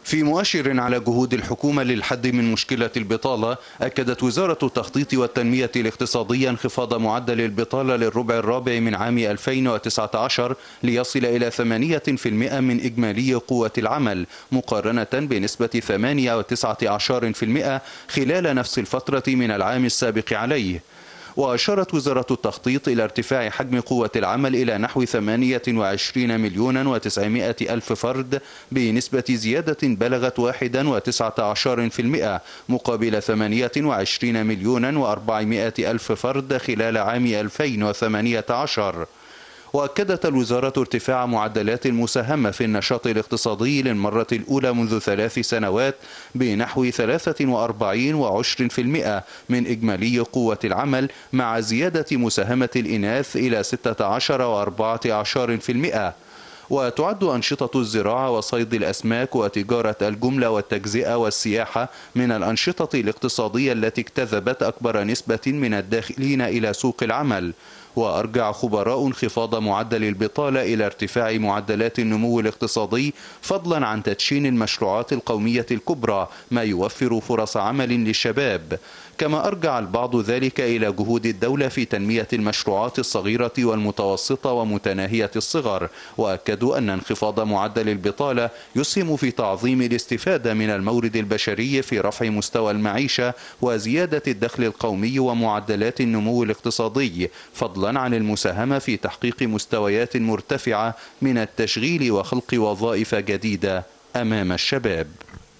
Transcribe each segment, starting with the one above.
في مؤشر على جهود الحكومة للحد من مشكلة البطالة أكدت وزارة التخطيط والتنمية الاقتصادية انخفاض معدل البطالة للربع الرابع من عام 2019 ليصل إلى 8% من إجمالي قوة العمل مقارنة بنسبة 8.19% خلال نفس الفترة من العام السابق عليه وأشارت وزارة التخطيط إلى ارتفاع حجم قوة العمل إلى نحو 28 مليون و900 ألف فرد بنسبة زيادة بلغت 1.19% مقابل 28 مليون و400 ألف فرد خلال عام 2018 وأكدت الوزارة ارتفاع معدلات المساهمة في النشاط الاقتصادي للمرة الأولى منذ ثلاث سنوات بنحو 43 وعشر في المئة من إجمالي قوة العمل مع زيادة مساهمة الإناث إلى 16 وأربعة عشر في المئة وتعد أنشطة الزراعة وصيد الأسماك وتجارة الجملة والتجزئة والسياحة من الأنشطة الاقتصادية التي اكتذبت أكبر نسبة من الداخلين إلى سوق العمل وأرجع خبراء انخفاض معدل البطالة إلى ارتفاع معدلات النمو الاقتصادي فضلا عن تدشين المشروعات القومية الكبرى ما يوفر فرص عمل للشباب كما أرجع البعض ذلك إلى جهود الدولة في تنمية المشروعات الصغيرة والمتوسطة ومتناهية الصغر وأكدوا أن انخفاض معدل البطالة يسهم في تعظيم الاستفادة من المورد البشري في رفع مستوى المعيشة وزيادة الدخل القومي ومعدلات النمو الاقتصادي فضلا عن المساهمة في تحقيق مستويات مرتفعة من التشغيل وخلق وظائف جديدة أمام الشباب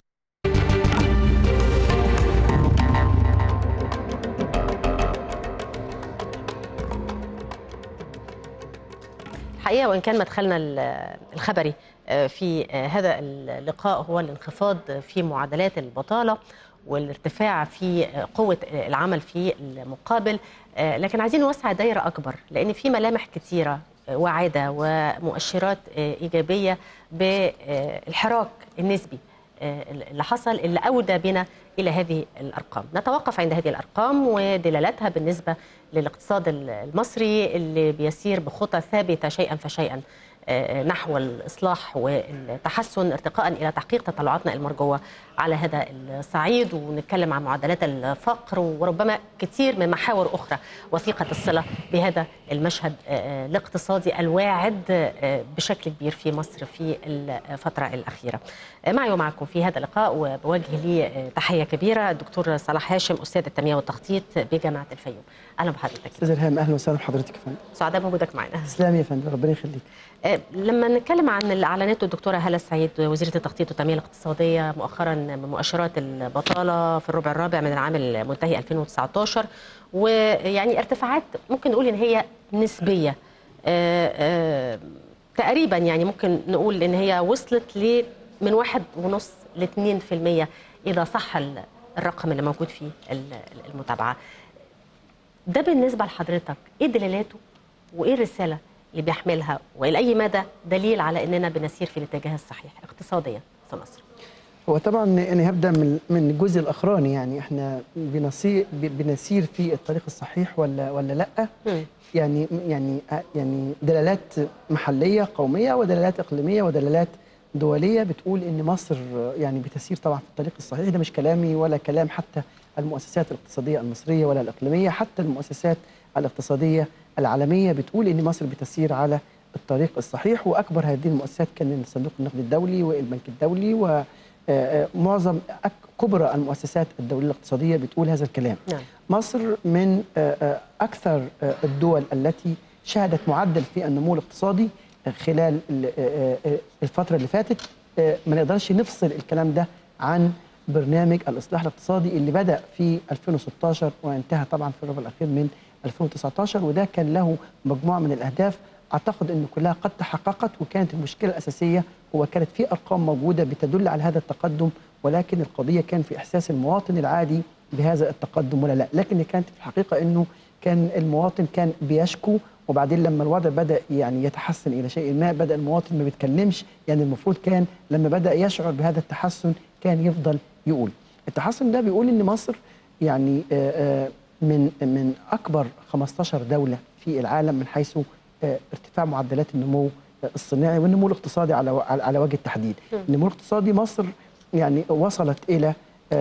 الحقيقه وان كان مدخلنا الخبري في هذا اللقاء هو الانخفاض في معدلات البطاله والارتفاع في قوه العمل في المقابل لكن عايزين نوسع دايره اكبر لان في ملامح كثيره واعده ومؤشرات ايجابيه بالحراك النسبي اللي حصل اللي اودى بنا الى هذه الارقام نتوقف عند هذه الارقام ودلالاتها بالنسبه للاقتصاد المصري اللي بيسير بخطى ثابته شيئا فشيئا نحو الاصلاح والتحسن ارتقاء الى تحقيق تطلعاتنا المرجوه على هذا الصعيد ونتكلم عن معدلات الفقر وربما كثير من محاور اخرى وثيقه الصله بهذا المشهد الاقتصادي الواعد بشكل كبير في مصر في الفتره الاخيره. معي ومعكم في هذا اللقاء وبوجه لي تحيه كبيره الدكتور صلاح هاشم استاذ التنميه والتخطيط بجامعه الفيوم. اهلا بحضرتك. استاذ الهام اهلا وسهلا بحضرتك يا فندم. سعداء بوجودك معنا. تسلم يا فندم ربنا يخليك. لما نتكلم عن اللي اعلنته الدكتوره هاله السعيد وزيره التخطيط والتنميه الاقتصاديه مؤخرا مؤشرات البطاله في الربع الرابع من العام المنتهي 2019 ويعني ارتفاعات ممكن نقول ان هي نسبيه تقريبا يعني ممكن نقول ان هي وصلت ل من واحد ونص ل 2% اذا صح الرقم اللي موجود في المتابعه. ده بالنسبه لحضرتك ايه دلالاته وايه الرساله اللي بيحملها والى اي مدى دليل على اننا بنسير في الاتجاه الصحيح اقتصاديا في مصر؟ هو طبعا انا هبدا من من الجزء الاخراني يعني احنا بنسير بنسير في الطريق الصحيح ولا ولا لا؟ م. يعني يعني يعني دلالات محليه قوميه ودلالات اقليميه ودلالات دوليه بتقول ان مصر يعني بتسير طبعا في الطريق الصحيح ده مش كلامي ولا كلام حتى المؤسسات الاقتصاديه المصريه ولا الاقليميه حتى المؤسسات الاقتصاديه العالميه بتقول ان مصر بتسير على الطريق الصحيح واكبر هذه المؤسسات كان صندوق النقد الدولي والبنك الدولي ومعظم كبرى المؤسسات الدوليه الاقتصاديه بتقول هذا الكلام. نعم. مصر من اكثر الدول التي شهدت معدل في النمو الاقتصادي خلال الفتره اللي فاتت ما نقدرش نفصل الكلام ده عن برنامج الاصلاح الاقتصادي اللي بدا في 2016 وانتهى طبعا في الربع الاخير من 2019 وده كان له مجموعه من الاهداف اعتقد ان كلها قد تحققت وكانت المشكله الاساسيه هو كانت في ارقام موجوده بتدل على هذا التقدم ولكن القضيه كان في احساس المواطن العادي بهذا التقدم ولا لا لكن كانت في الحقيقه انه كان المواطن كان بيشكو وبعدين لما الوضع بدا يعني يتحسن الى شيء ما بدا المواطن ما بيتكلمش يعني المفروض كان لما بدا يشعر بهذا التحسن كان يفضل يقول التحسن ده بيقول ان مصر يعني من من اكبر 15 دوله في العالم من حيث ارتفاع معدلات النمو الصناعي والنمو الاقتصادي على على وجه التحديد النمو الاقتصادي مصر يعني وصلت الى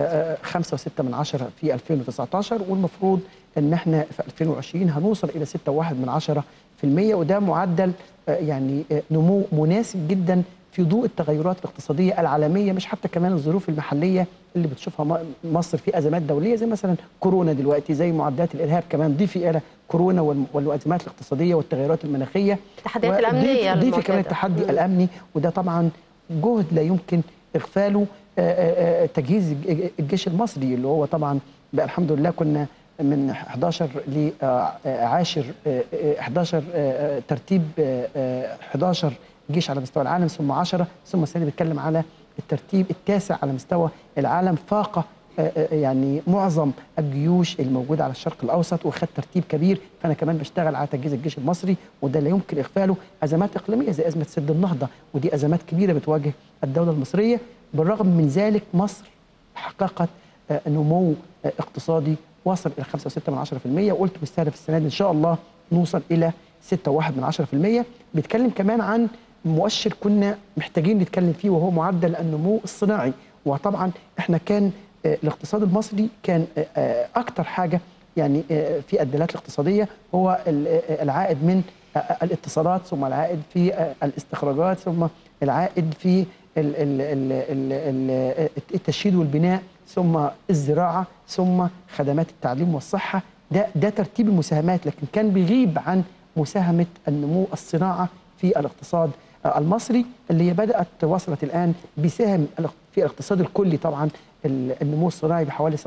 5.6 من عشرة في 2019 والمفروض ان احنا في 2020 هنوصل الى 6.1 من عشرة في المية وده معدل آه، يعني آه، نمو مناسب جدا في ضوء التغيرات الاقتصاديه العالميه مش حتى كمان الظروف المحليه اللي بتشوفها م- مصر في ازمات دوليه زي مثلا كورونا دلوقتي زي معدلات الارهاب كمان ضيفي الى كورونا وال- والازمات الاقتصاديه والتغيرات المناخيه التحديات وضيف- الأمنية ضيفي كمان المعتادة. التحدي مم. الامني وده طبعا جهد لا يمكن اغفاله آه، آه، آه، تجهيز الج- الجيش المصري اللي هو طبعا بقى الحمد لله كنا من 11 ل آه، آه، عاشر آه، آه، 11 آه، آه، ترتيب آه، آه، 11 جيش على مستوى العالم ثم 10 ثم السنه بيتكلم على الترتيب التاسع على مستوى العالم فاق آه، آه، يعني معظم الجيوش الموجوده على الشرق الاوسط وخد ترتيب كبير فانا كمان بشتغل على تجهيز الجيش المصري وده لا يمكن اغفاله ازمات اقليميه زي ازمه سد النهضه ودي ازمات كبيره بتواجه الدوله المصريه بالرغم من ذلك مصر حققت آه، نمو آه، اقتصادي وصل الى 5.6% وقلت مستهدف السنه دي ان شاء الله نوصل الى 6.1% بيتكلم كمان عن مؤشر كنا محتاجين نتكلم فيه وهو معدل النمو الصناعي وطبعا احنا كان آه، الاقتصاد المصري كان آه، آه، اكتر حاجه يعني آه، في الدلالات الاقتصاديه هو ال- آه، العائد من آه، الاتصالات ثم العائد في آه، الاستخراجات ثم العائد في ال- ال- ال- ال- ال- التشييد والبناء ثم الزراعه ثم خدمات التعليم والصحه ده ده ترتيب المساهمات لكن كان بيغيب عن مساهمه النمو الصناعه في الاقتصاد آه، المصري اللي هي بدات وصلت الان بيساهم الاق- في الاقتصاد الكلي طبعا ال- النمو الصناعي بحوالي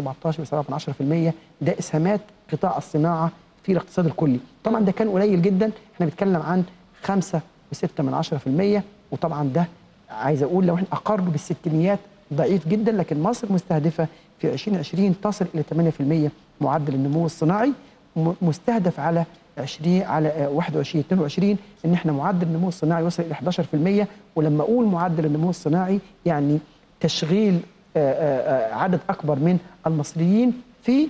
17.7% ده اسهامات قطاع الصناعه في الاقتصاد الكلي طبعا ده كان قليل جدا احنا بنتكلم عن 5.6 من 10% وطبعا ده عايز اقول لو احنا اقروا بالستينيات ضعيف جدا لكن مصر مستهدفه في 2020 تصل الى 8% معدل النمو الصناعي م- مستهدف على 20 على آه، 21 22 ان احنا معدل النمو الصناعي يوصل الى 11% ولما اقول معدل النمو الصناعي يعني تشغيل آه، آه، آه، عدد اكبر من المصريين في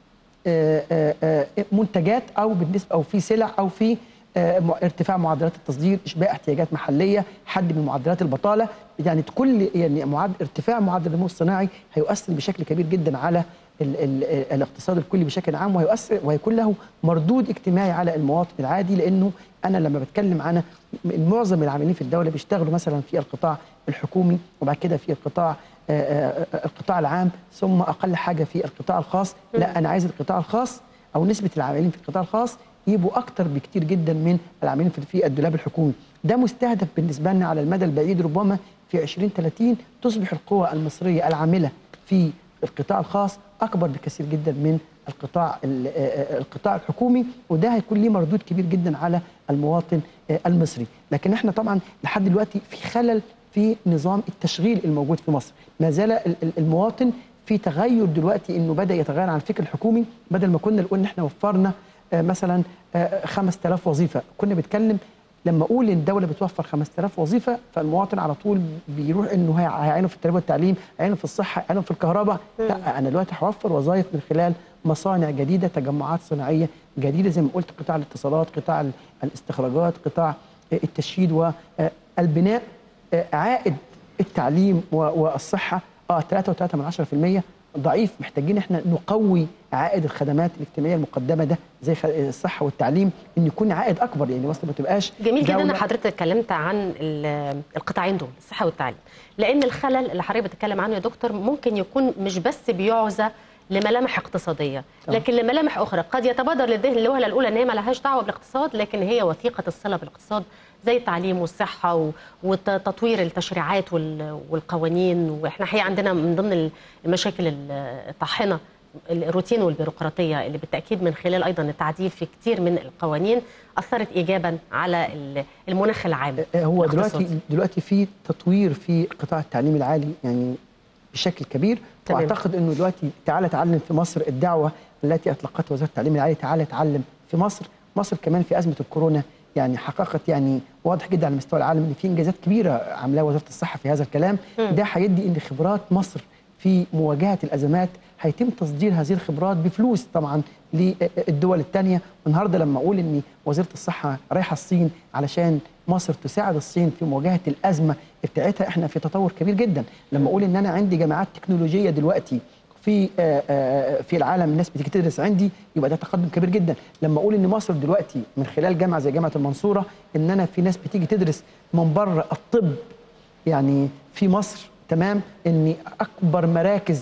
آه، آه، آه، منتجات او بالنسبه او في سلع او في آه، م- ارتفاع معدلات التصدير اشباع احتياجات محليه حد من معدلات البطاله يعني كل يعني معدل ارتفاع معدل النمو الصناعي هيؤثر بشكل كبير جدا على ال ال الاقتصاد الكلي بشكل عام وهيؤثر وهيكون له مردود اجتماعي على المواطن العادي لانه انا لما بتكلم عن معظم العاملين في الدوله بيشتغلوا مثلا في القطاع الحكومي وبعد كده في القطاع آه، آه، آه، القطاع العام ثم اقل حاجه في القطاع الخاص لا انا عايز القطاع الخاص او نسبه العاملين في القطاع الخاص يبقوا اكتر بكتير جدا من العاملين في- في الدولاب الحكومي ده مستهدف بالنسبه لنا على المدى البعيد ربما في 2030 تصبح القوى المصريه العامله في القطاع الخاص اكبر بكثير جدا من القطاع ال- آه، آه، القطاع الحكومي وده هيكون ليه مردود كبير جدا على المواطن آه، المصري لكن احنا طبعا لحد دلوقتي في خلل في نظام التشغيل الموجود في مصر ما زال ال- ال- المواطن في تغير دلوقتي انه بدا يتغير عن الفكر الحكومي بدل ما كنا نقول ان احنا وفرنا آه، مثلا آه، 5000 وظيفه كنا بنتكلم لما اقول ان الدوله بتوفر 5000 وظيفه فالمواطن على طول بيروح انه هي- هيعينه في التربيه والتعليم هيعينه في الصحه هيعينه في الكهرباء لا انا دلوقتي هوفر وظائف من خلال مصانع جديده تجمعات صناعيه جديده زي ما قلت قطاع الاتصالات قطاع ال- الاستخراجات قطاع آه، التشييد والبناء آه، عائد التعليم و- والصحه اه 3.3 من 10% ضعيف محتاجين احنا نقوي عائد الخدمات الاجتماعيه المقدمه ده زي خ- الصحه والتعليم ان يكون عائد اكبر يعني مصر ما تبقاش جميل جدا ان دولة- حضرتك اتكلمت عن ال- القطاعين دول الصحه والتعليم لان الخلل اللي حضرتك بتتكلم عنه يا دكتور ممكن يكون مش بس بيعزى لملامح اقتصاديه طبعا. لكن لملامح اخرى قد يتبادر للذهن الوهله الاولى ان هي ما لهاش دعوه بالاقتصاد لكن هي وثيقه الصله بالاقتصاد زي التعليم والصحه و- وتطوير التشريعات وال- والقوانين واحنا حقيقه عندنا من ضمن المشاكل ال- الطاحنه الروتين والبيروقراطيه اللي بالتاكيد من خلال ايضا التعديل في كتير من القوانين اثرت ايجابا على ال- المناخ العام آه، هو الاقتصادي. دلوقتي دلوقتي في تطوير في قطاع التعليم العالي يعني بشكل كبير تمام. واعتقد انه دلوقتي تعالى تعلم في مصر الدعوه التي اطلقتها وزاره التعليم العالي تعالى تعلم في مصر مصر كمان في ازمه الكورونا يعني حققت يعني واضح جدا على مستوى العالم ان في انجازات كبيره عاملاها وزاره الصحه في هذا الكلام ده هيدي ان خبرات مصر في مواجهه الازمات هيتم تصدير هذه الخبرات بفلوس طبعا للدول الثانيه والنهارده لما اقول ان وزيره الصحه رايحه الصين علشان مصر تساعد الصين في مواجهه الازمه بتاعتها احنا في تطور كبير جدا لما اقول ان انا عندي جامعات تكنولوجيه دلوقتي في آه، آه، في العالم الناس بتيجي تدرس عندي يبقى ده تقدم كبير جدا لما اقول ان مصر دلوقتي من خلال جامعه زي جامعه المنصوره ان انا في ناس بتيجي تدرس من بره الطب يعني في مصر تمام ان اكبر مراكز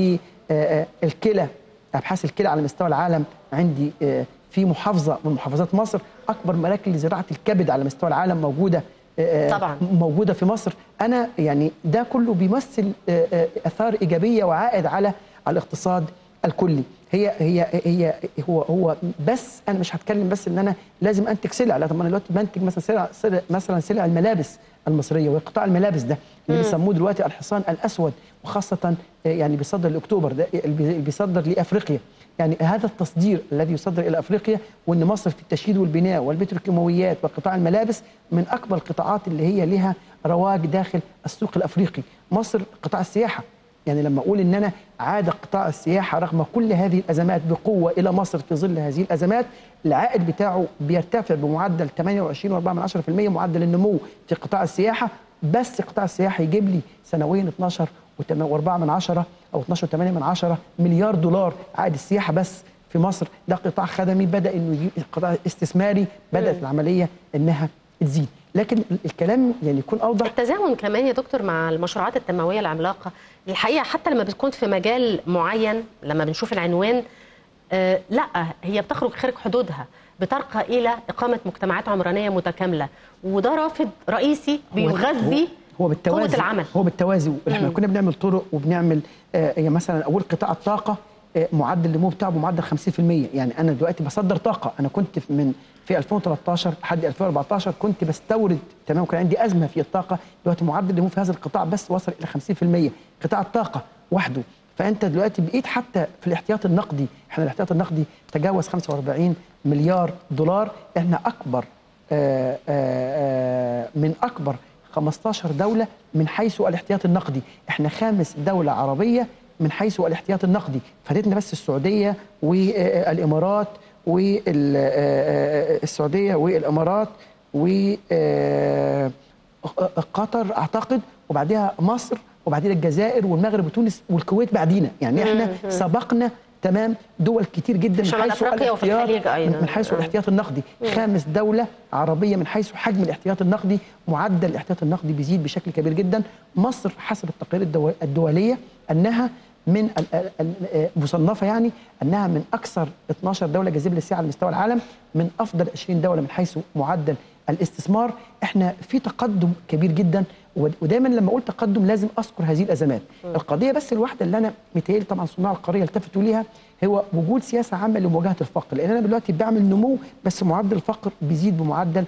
للكلى ابحاث الكلى على مستوى العالم عندي آه، في محافظه من محافظات مصر اكبر مراكز لزراعه الكبد على مستوى العالم موجوده آه، طبعاً. موجوده في مصر انا يعني ده كله بيمثل آه، آه، اثار ايجابيه وعائد على على الاقتصاد الكلي هي هي هي هو هو بس انا مش هتكلم بس ان انا لازم انتج سلع لا طب ما انا دلوقتي بنتج مثلا سلع, سلع مثلا سلع الملابس المصريه وقطاع الملابس ده اللي بيسموه دلوقتي الحصان الاسود وخاصه آه، يعني بيصدر لاكتوبر ده اللي بي- اللي بيصدر لافريقيا يعني هذا التصدير الذي يصدر الى افريقيا وان مصر في التشييد والبناء والبتروكيماويات وقطاع الملابس من اكبر القطاعات اللي هي لها رواج داخل السوق الافريقي مصر قطاع السياحه يعني لما اقول ان انا عاد قطاع السياحه رغم كل هذه الازمات بقوه الى مصر في ظل هذه الازمات العائد بتاعه بيرتفع بمعدل 28.4% معدل النمو في قطاع السياحه بس قطاع السياحه يجيب لي سنويا 12 و4 من عشرة او 12.8 من عشرة مليار دولار عائد السياحه بس في مصر ده قطاع خدمي بدا انه يجيب قطاع استثماري بدات العمليه انها تزيد لكن الكلام يعني يكون اوضح التزامن كمان يا دكتور مع المشروعات التنمويه العملاقه الحقيقه حتى لما بتكون في مجال معين لما بنشوف العنوان آه لا هي بتخرج خارج حدودها بترقى الى اقامه مجتمعات عمرانيه متكامله وده رافد رئيسي بيغذي هو بالتوازي قوه العمل هو بالتوازي احنا مم. كنا بنعمل طرق وبنعمل آه يعني مثلا اول قطاع الطاقه آه معدل النمو بتاعه بمعدل 50% يعني انا دلوقتي بصدر طاقه انا كنت في- من في 2013 لحد 2014 كنت بستورد تمام وكان عندي ازمه في الطاقه دلوقتي معدل النمو في هذا القطاع بس وصل الى 50% قطاع الطاقه وحده فانت دلوقتي بقيت حتى في الاحتياط النقدي احنا الاحتياط النقدي تجاوز 45 مليار دولار احنا اكبر آه، آه، آه، من اكبر 15 دوله من حيث الاحتياط النقدي احنا خامس دوله عربيه من حيث الاحتياط النقدي فاتتنا بس السعوديه والامارات والسعوديه والامارات وقطر اعتقد وبعدها مصر وبعدين الجزائر والمغرب وتونس والكويت بعدينا يعني احنا سبقنا تمام دول كتير جدا من شمال حيث أفريقيا وفي الاحتياط الخليج أيضاً. من حيث آه. الاحتياط النقدي خامس دولة عربية من حيث حجم الاحتياط النقدي معدل الاحتياط النقدي بيزيد بشكل كبير جدا مصر حسب التقارير الدو- الدولية أنها من ال- ال- ال- مصنفة يعني أنها من أكثر 12 دولة جاذبة للسياحة على مستوى العالم من أفضل 20 دولة من حيث معدل الاستثمار احنا في تقدم كبير جدا ود- ودايما لما اقول تقدم لازم اذكر هذه الازمات القضيه بس الواحده اللي انا متهيألي طبعا صناع القريه التفتوا ليها هو وجود سياسه عامه لمواجهه الفقر لان انا دلوقتي بعمل نمو بس معدل الفقر بيزيد بمعدل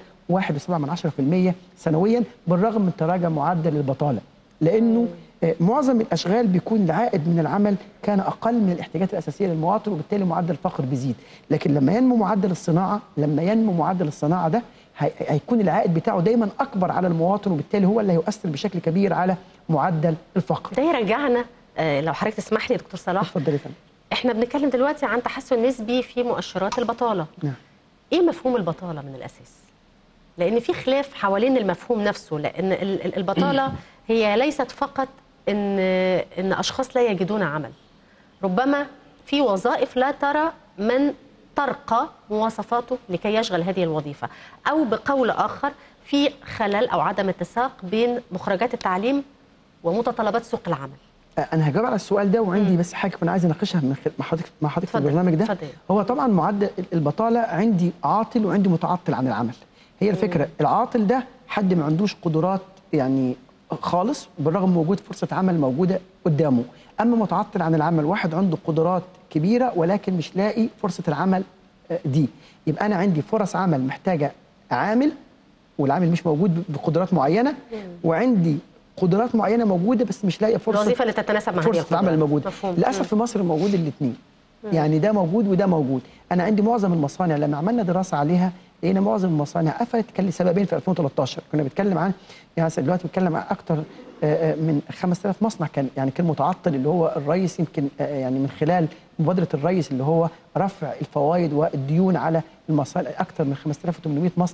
1.7% سنويا بالرغم من تراجع معدل البطاله لانه آه، معظم الاشغال بيكون العائد من العمل كان اقل من الاحتياجات الاساسيه للمواطن وبالتالي معدل الفقر بيزيد لكن لما ينمو معدل الصناعه لما ينمو معدل الصناعه ده هي- هيكون العائد بتاعه دايما اكبر على المواطن وبالتالي هو اللي هيؤثر بشكل كبير على معدل الفقر ده يرجعنا آه لو حضرتك تسمح لي يا دكتور صلاح اتفضل يا فندم احنا بنتكلم دلوقتي عن تحسن نسبي في مؤشرات البطاله نعم ايه مفهوم البطاله من الاساس لان في خلاف حوالين المفهوم نفسه لان ال- ال- البطاله هي ليست فقط ان ان اشخاص لا يجدون عمل ربما في وظائف لا ترى من ترقى مواصفاته لكي يشغل هذه الوظيفه او بقول اخر في خلل او عدم اتساق بين مخرجات التعليم ومتطلبات سوق العمل آه، انا هجاوب على السؤال ده وعندي بس حاجه كنت عايز اناقشها من خل- مع حضرتك مع حضرتك في اتفضل، البرنامج ده اتفضل. هو طبعا معدل البطاله عندي عاطل وعندي متعطل عن العمل هي الفكره العاطل ده حد ما عندوش قدرات يعني خالص بالرغم من وجود فرصه عمل موجوده قدامه اما متعطل عن العمل واحد عنده قدرات كبيره ولكن مش لاقي فرصه العمل آه، دي يبقى انا عندي فرص عمل محتاجه عامل والعامل مش موجود بقدرات معينه وعندي قدرات معينه موجوده بس مش لاقي فرصه الوظيفه اللي تتناسب مع هذه فرصه العمل القدرات. الموجوده مفهوم. للاسف في مصر موجود الاثنين يعني ده موجود وده موجود انا عندي معظم المصانع لما عملنا دراسه عليها لقينا معظم المصانع قفلت كان لسببين في 2013 كنا بنتكلم عن يعني دلوقتي بنتكلم عن اكتر آه، آه، من 5000 مصنع كان يعني كان متعطل اللي هو الرئيس يمكن آه، يعني من خلال مبادره الرئيس اللي هو رفع الفوائد والديون على المصانع اكثر من 5800 مصنع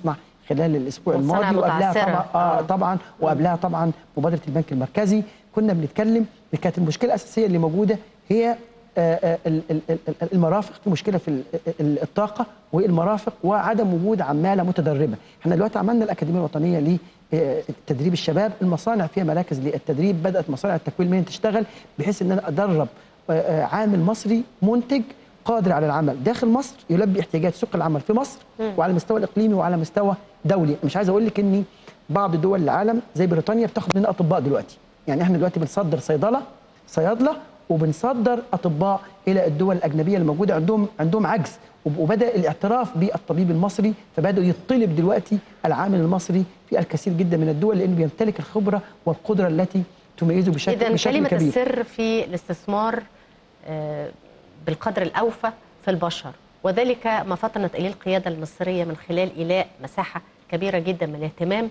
خلال الاسبوع والصناعة الماضي وقبلها متعثرة. طبعا اه آه. طبعا وقبلها طبعا مبادره البنك المركزي كنا بنتكلم كانت المشكله الاساسيه اللي موجوده هي آه، آه، ال- ال- ال- المرافق في مشكله في ال- ال- الطاقه والمرافق وعدم وجود عماله متدربه احنا دلوقتي عملنا الاكاديميه الوطنيه لتدريب الشباب المصانع فيها مراكز للتدريب بدات مصانع التكوين المهني تشتغل بحيث ان انا ادرب آه، آه، عامل مصري منتج قادر على العمل داخل مصر يلبي احتياجات سوق العمل في مصر وعلى المستوى الاقليمي وعلى مستوى دولي مش عايز اقول لك ان بعض دول العالم زي بريطانيا بتاخد مننا اطباء دلوقتي يعني احنا دلوقتي بنصدر صيدله صيادله وبنصدر اطباء الى الدول الاجنبيه اللي موجوده عندهم عندهم عجز وب- وبدا الاعتراف بالطبيب المصري فبداوا يطلب دلوقتي العامل المصري في الكثير جدا من الدول لانه بيمتلك الخبره والقدره التي تميزه بشكل إذا بشكل كلمة كبير السر في الاستثمار آه، بالقدر الأوفى في البشر وذلك ما فطنت إليه القيادة المصرية من خلال إيلاء مساحة كبيرة جدا من الاهتمام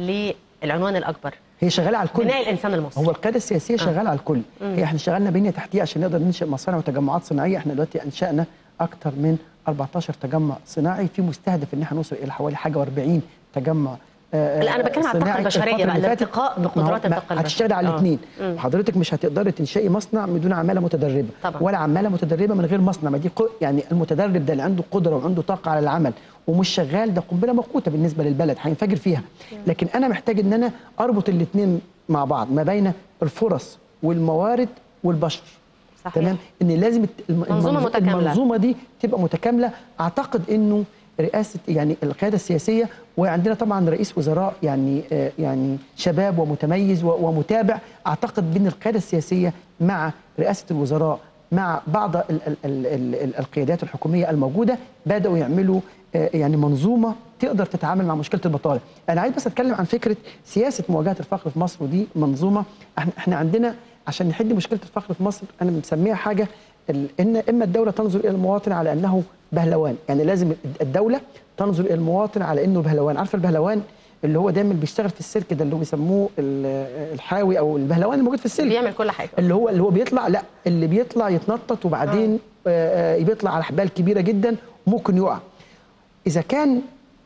للعنوان الأكبر هي شغاله على الكل بناء الإنسان المصري هو القياده السياسيه شغاله على الكل هي احنا اشتغلنا بنيه تحتيه عشان نقدر ننشئ مصانع وتجمعات صناعيه احنا دلوقتي انشانا اكثر من 14 تجمع صناعي في مستهدف ان احنا نوصل الى حوالي حاجه و40 تجمع آه، لا، أنا بتكلم على الطاقة صناعي البشرية الفترة بقى، اللي فاتت. الارتقاء ما هو- بقدرات ما الطاقة هتشتغل على البشرية. الاثنين مم. حضرتك مش هتقدري تنشئي مصنع بدون عماله متدربه طبعا. ولا عماله متدربه من غير مصنع ما دي قو- يعني المتدرب ده اللي عنده قدره وعنده طاقه على العمل ومش شغال ده قنبله موقوته بالنسبه للبلد هينفجر فيها لكن انا محتاج ان انا اربط الاثنين مع بعض ما بين الفرص والموارد والبشر صحيح. تمام ان لازم الت- الم- منظومة المنظ- متكاملة. المنظومه دي تبقى متكامله اعتقد انه رئاسه يعني القياده السياسيه وعندنا طبعا رئيس وزراء يعني آه، يعني شباب ومتميز و- ومتابع اعتقد بين القياده السياسيه مع رئاسه الوزراء مع بعض ال ال ال ال ال القيادات الحكوميه الموجوده بداوا يعملوا آه، يعني منظومه تقدر تتعامل مع مشكله البطاله. انا عايز بس اتكلم عن فكره سياسه مواجهه الفقر في مصر ودي منظومه احنا احنا عندنا عشان نحل مشكله الفقر في مصر انا بنسميها حاجه ال- ان اما الدوله تنظر الى المواطن على انه بهلوان، يعني لازم الدوله تنظر الى المواطن على انه بهلوان، عارفه البهلوان اللي هو دايما بيشتغل في السيرك ده اللي هو بيسموه ال- الحاوي او البهلوان الموجود في السيرك بيعمل كل حاجة اللي هو اللي هو بيطلع لا اللي بيطلع يتنطط وبعدين آه. آه بيطلع على حبال كبيره جدا وممكن يقع اذا كان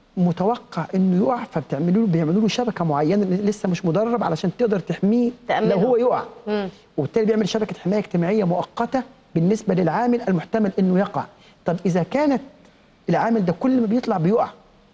متوقع انه يقع فبتعملوا له بيعملوا له شبكه معينه لسه مش مدرب علشان تقدر تحميه تأمنه. لو هو يقع مم. وبالتالي بيعمل شبكه حمايه اجتماعيه مؤقته بالنسبه للعامل المحتمل انه يقع طب اذا كانت العامل ده كل ما بيطلع بيقع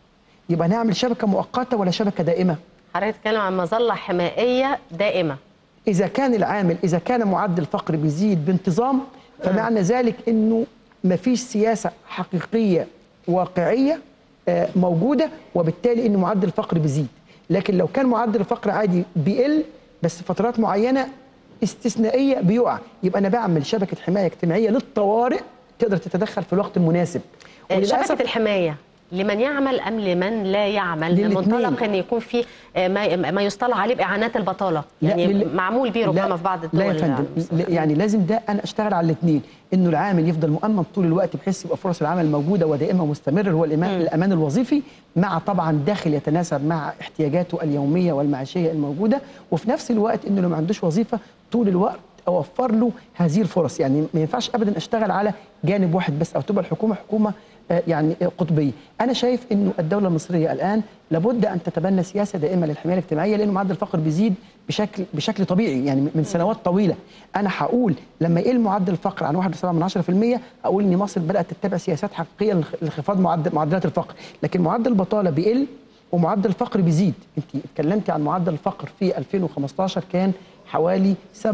يبقى نعمل شبكه مؤقته ولا شبكه دائمه حضرتك بتتكلم عن مظلة حمائية دائمة إذا كان العامل إذا كان معدل الفقر بيزيد بانتظام فمعنى ذلك إنه ما فيش سياسة حقيقية واقعية آه، موجودة وبالتالي إن معدل الفقر بيزيد لكن لو كان معدل الفقر عادي بيقل بس فترات معينة استثنائية بيقع يبقى أنا بعمل شبكة حماية اجتماعية للطوارئ تقدر تتدخل في الوقت المناسب آه، وللأسف- شبكة الحماية لمن يعمل أم لمن لا يعمل للاتنين. منطلق أن يكون في آه، ما ما يصطلح عليه بإعانات البطالة لا، يعني لل- معمول به ربما لا- في بعض الدول لا يا فندم لا، يعني لازم ده انا اشتغل على الاثنين انه العامل يفضل مؤمن طول الوقت بحيث يبقى فرص العمل موجوده ودائمه ومستمره هو الإيمان الامان الوظيفي مع طبعا داخل يتناسب مع احتياجاته اليوميه والمعيشيه الموجوده وفي نفس الوقت انه لو ما عندوش وظيفه طول الوقت اوفر له هذه الفرص يعني ما ينفعش ابدا اشتغل على جانب واحد بس او تبقى الحكومه حكومه آه، يعني آه، قطبيه انا شايف انه الدوله المصريه الان لابد ان تتبنى سياسه دائمه للحمايه الاجتماعيه لان معدل الفقر بيزيد بشكل بشكل طبيعي يعني من سنوات طويله انا هقول لما يقل معدل الفقر عن 1.7% اقول ان مصر بدات تتبع سياسات حقيقيه لانخ- لانخفاض معدل معدلات الفقر لكن معدل البطاله بيقل ومعدل الفقر بيزيد انت اتكلمتي عن معدل الفقر في 2015 كان حوالي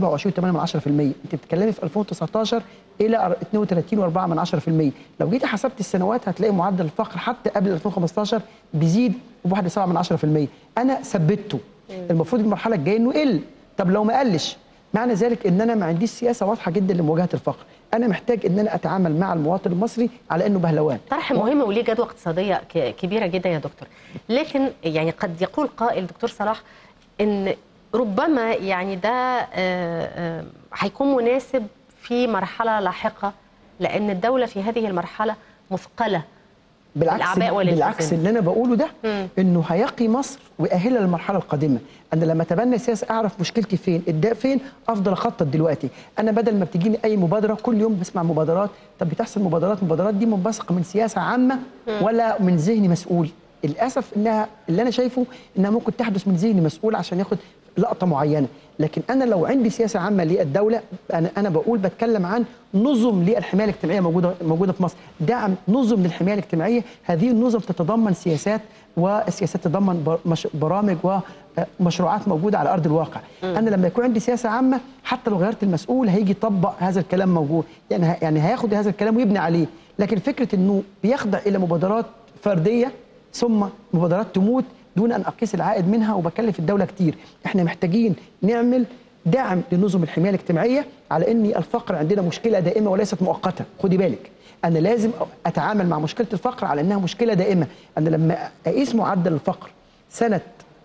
27.8% انت بتتكلمي في 2019 الى 32.4% لو جيتي حسبت السنوات هتلاقي معدل الفقر حتى قبل 2015 بيزيد ب1.7% انا ثبته المفروض المرحله الجايه انه يقل طب لو ما قلش معنى ذلك ان انا ما عنديش سياسه واضحه جدا لمواجهه الفقر انا محتاج ان انا اتعامل مع المواطن المصري على انه بهلوان طرح مهم وليه جدوى اقتصاديه ك- كبيره جدا يا دكتور لكن يعني قد يقول قائل دكتور صلاح ان ربما يعني ده آه، آه، هيكون مناسب في مرحله لاحقه لان الدوله في هذه المرحله مثقله بالعكس الأعباء والالتزام. بالعكس اللي انا بقوله ده مم. انه هيقي مصر ويأهلها للمرحله القادمه انا لما اتبنى سياسه اعرف مشكلتي فين الداء فين افضل اخطط دلوقتي انا بدل ما بتجيني اي مبادره كل يوم بسمع مبادرات طب بتحصل مبادرات المبادرات دي منبثقه من سياسه عامه ولا من ذهن مسؤول للاسف انها اللي انا شايفه انها ممكن تحدث من ذهن مسؤول عشان ياخد لقطه معينه لكن انا لو عندي سياسه عامه للدوله انا انا بقول بتكلم عن نظم للحمايه الاجتماعيه موجوده موجوده في مصر دعم نظم للحمايه الاجتماعيه هذه النظم تتضمن سياسات والسياسات تتضمن بر- مش- برامج ومشروعات موجوده على ارض الواقع انا لما يكون عندي سياسه عامه حتى لو غيرت المسؤول هيجي يطبق هذا الكلام موجود يعني ه- يعني هياخد هذا الكلام ويبني عليه لكن فكره انه بيخضع الى مبادرات فرديه ثم مبادرات تموت دون ان اقيس العائد منها وبكلف الدوله كتير احنا محتاجين نعمل دعم لنظم الحمايه الاجتماعيه على ان الفقر عندنا مشكله دائمه وليست مؤقته خدي بالك انا لازم اتعامل مع مشكله الفقر على انها مشكله دائمه انا لما اقيس معدل الفقر سنه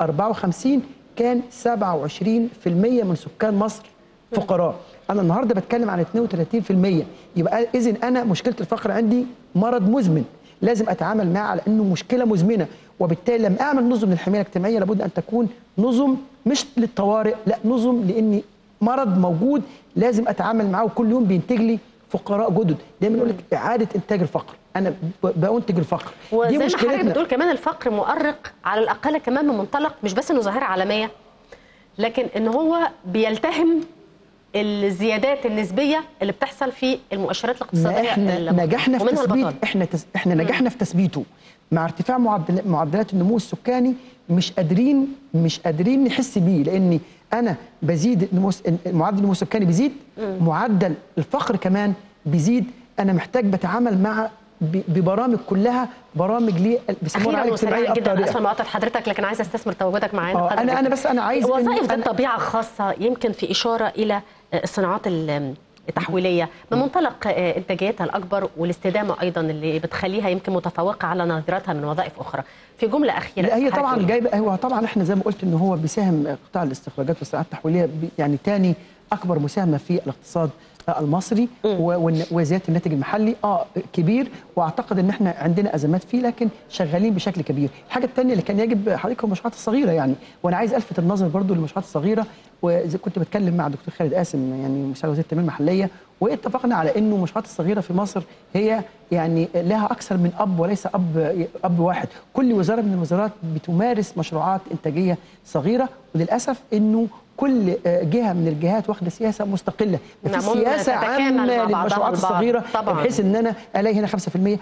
54 كان 27% من سكان مصر فقراء انا النهارده بتكلم عن 32% يبقى اذا انا مشكله الفقر عندي مرض مزمن لازم اتعامل معاه على انه مشكله مزمنه وبالتالي لما اعمل نظم للحمايه الاجتماعيه لابد ان تكون نظم مش للطوارئ لا نظم لاني مرض موجود لازم اتعامل معاه وكل يوم بينتج لي فقراء جدد دايما يقول لك اعاده انتاج الفقر انا ب- بنتج الفقر وزي ما حضرتك بتقول كمان الفقر مؤرق على الاقل كمان من منطلق مش بس انه ظاهره عالميه لكن ان هو بيلتهم الزيادات النسبيه اللي بتحصل في المؤشرات ما الاقتصاديه احنا المختلفة، نجحنا في ومنها تثبيت البطاله احنا تس... احنا نجحنا في تثبيته مع ارتفاع معدل... معدلات النمو السكاني مش قادرين مش قادرين نحس بيه لان انا بزيد النمو الس- معدل النمو السكاني بيزيد معدل الفقر كمان بيزيد انا محتاج بتعامل مع ب... ببرامج كلها برامج ليه بيسموها اخيرا رعايه وسريعا اجتماعيه جدا أكتر- اسفه مقاطعه حضرتك لكن عايزه استثمر تواجدك معانا آه، قدر أنا- أنا الإمكان. بس أنا عايز إن وظائف ذات أنا- طبيعه خاصه يمكن في اشاره الى الصناعات ال- التحويليه من منطلق آه، انتاجيتها الاكبر والاستدامه ايضا اللي بتخليها يمكن متفوقه على نظيرتها من وظائف اخرى في جمله اخيره لا هي حضرتك طبعا إيه؟ جايبه هو طبعا احنا زي ما قلت ان هو بيساهم قطاع الاستخراجات والصناعات التحويليه بي- يعني تاني اكبر مساهمه في الاقتصاد المصري و- والن- وزياده الناتج المحلي اه كبير واعتقد ان احنا عندنا ازمات فيه لكن شغالين بشكل كبير الحاجه الثانيه اللي كان يجب حضرتك هو المشروعات الصغيره يعني وانا عايز الفت النظر برضو للمشروعات الصغيره وزي كنت بتكلم مع دكتور خالد قاسم يعني مساعد وزير التنميه المحليه واتفقنا على انه المشروعات الصغيره في مصر هي يعني لها اكثر من اب وليس اب اب واحد كل وزاره من الوزارات بتمارس مشروعات انتاجيه صغيره وللاسف انه كل آه، جهه من الجهات واخده سياسه مستقله نعم، مفيش ممكن سياسه تتكامل عامه مع بعضها للمشروعات البعض. الصغيره طبعاً. بحيث ان انا الاقي هنا 5%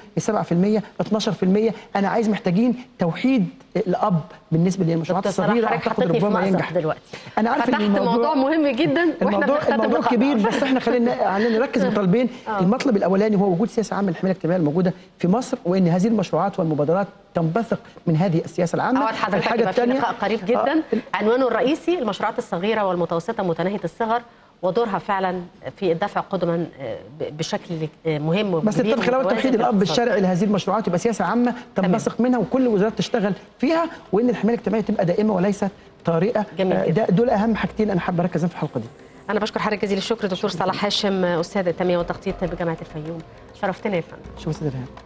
7% 12% انا عايز محتاجين توحيد الاب بالنسبه للمشروعات دكتور الصغيره صلاح حضرتك اعتقد حطيتني في ربما مأزق ينجح دلوقتي انا عارف فتحت ان الموضوع موضوع مهم جدا واحنا الموضوع بنختتم الموضوع لقاء. كبير بس احنا خلينا علينا نركز بطالبين آه. المطلب الاولاني هو وجود سياسه عامه للحمايه الاجتماعيه الموجوده في مصر وان هذه المشروعات والمبادرات تنبثق من هذه السياسه العامه أود حضرتك يبقى في لقاء قريب جدا آه، عنوانه الرئيسي المشروعات الصغيره والمتوسطه متناهيه الصغر ودورها فعلا في الدفع قدما آه، ب- بشكل آه، مهم بس وكبير التم خلال ومتوازن توحيد في الاب الاقتصاد. الشرعي لهذه المشروعات يبقى سياسه عامه تنبثق منها وكل وزاره تشتغل فيها وان الحمايه الاجتماعيه تبقى دائمه وليست طارئه جميل آه، جدا. ده دول اهم حاجتين انا حابب اركز في الحلقه دي انا بشكر حضرتك جزيل الشكر دكتور صلاح هاشم استاذ التنميه والتخطيط بجامعه الفيوم شرفتنا يا فندم شوف استاذ ريهام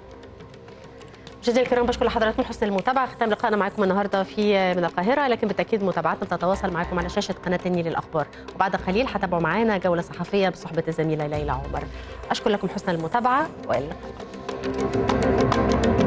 مشاهدينا الكرام بشكر لحضراتكم حسن المتابعه ختام لقائنا معكم النهارده في من القاهره لكن بالتاكيد متابعتنا تتواصل معكم على شاشه قناه النيل الاخبار وبعد قليل هتابعوا معانا جوله صحفيه بصحبه الزميله ليلى عمر اشكر لكم حسن المتابعه والى اللقاء